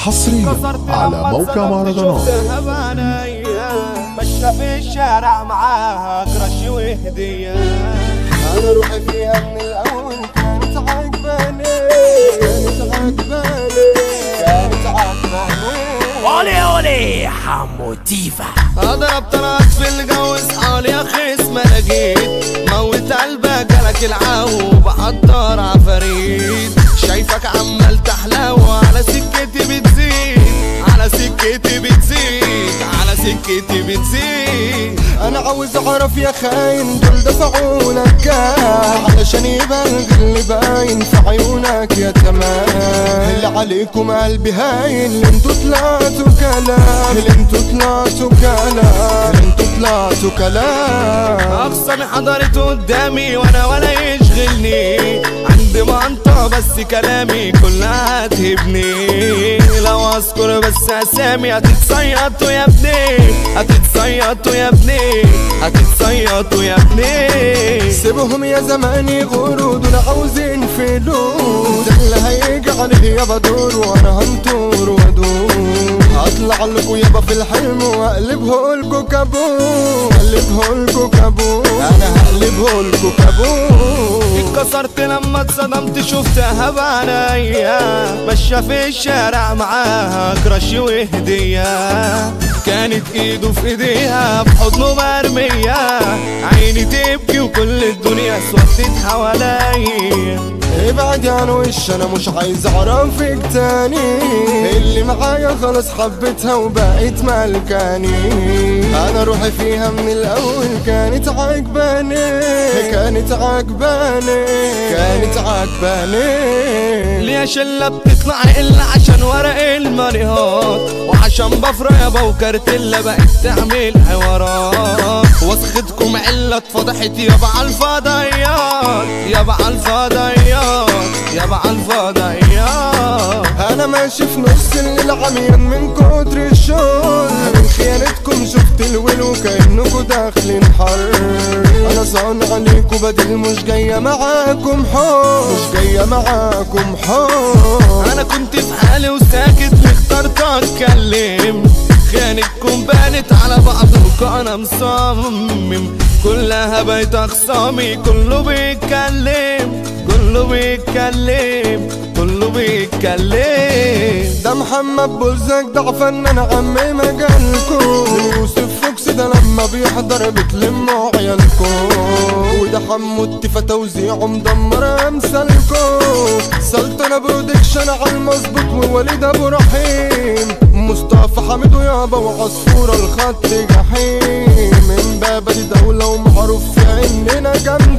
حصريا على موقع مهرجانات ماشية في الشارع معاها كراش وهدية انا روحي فيها من الاول كانت عجباني كانت عجباني كانت عجباني اولي اولي حمو تيفا اضرب طرات في الجو اصحالي يا خيس ما لقيت موت قلبك جالك العو بحضر عفاريت شايفك عمال تحلو على سكتي بتزيد على سكتي بتزيد على سكتي بتزيد انا عاوز اعرف يا خاين دول دفعوا لك كام علشان يبقى الغل باين في عيونك يا تمام اللي عليكم قلبي هاين اللي انتوا طلعتوا كلام اللي انتوا طلعتوا كلام اللي انتوا طلعتوا كلام اقصى حضرت قدامي وانا ولا يشغلني عندي منطقة بس كلامي كلها هتهبني لو اذكر بس اسامي هتتصيطوا يا ابني هتتصيطوا يا ابني هتتصيطوا يا ابني سيبهم يا زمان يغوروا دول عاوزين فلوس ده اللي هيجي عليه يابا دور وانا هنطور وادور هطلع لكم يابا في الحلم واقلبه لكم كابوس اقلبه لكم كابوس انا هقلبه لكم كابوس اتكسرت لما اتصدمت شفتها بعينيا ماشية في الشارع معاها كراش وهدية كانت ايده في ايديها في حضنه مرمية عيني تبكي وكل الدنيا اسودت حواليا ابعد عن وش انا مش عايز اعرفك تاني اللي معايا خلاص حبيتها وبقيت ملكاني انا روحي فيها من الاول كانت عجباني كانت عجباني كانت عجباني ليه شلة بتطلع الا عشان ورق الماريهات وعشان بفرة يابا وكارتيلا بقت تعمل حوارات وسختكم علة اتفضحت يابا عالفضايات يابا عالفضايات يابا عالفضايات انا ماشي في نص الليل عميان من كتر الشغل من خيانتكم شفت الويل وكانكم داخلين حر انا صان عليكم بدل مش جايه معاكم حب مش جايه معاكم حب انا كنت في حالي وساكت واخترت اتكلم خيانتكم بانت على بعض انا مصمم كلها بقت اخصامي كله بيتكلم كله بيتكلم كله بيتكلم ده محمد بوزك ده فنان عم مجالكم يوسف فوكس ده لما بيحضر بتلموا عيالكم وده حمو التفا توزيعه مدمر امثالكم سلطنة برودكشن على المظبوط ووليد ابو رحيم مصطفى حميد ويابا وعصفورة الخط جحيم من بابا دي دولة ومعروف في اننا جنب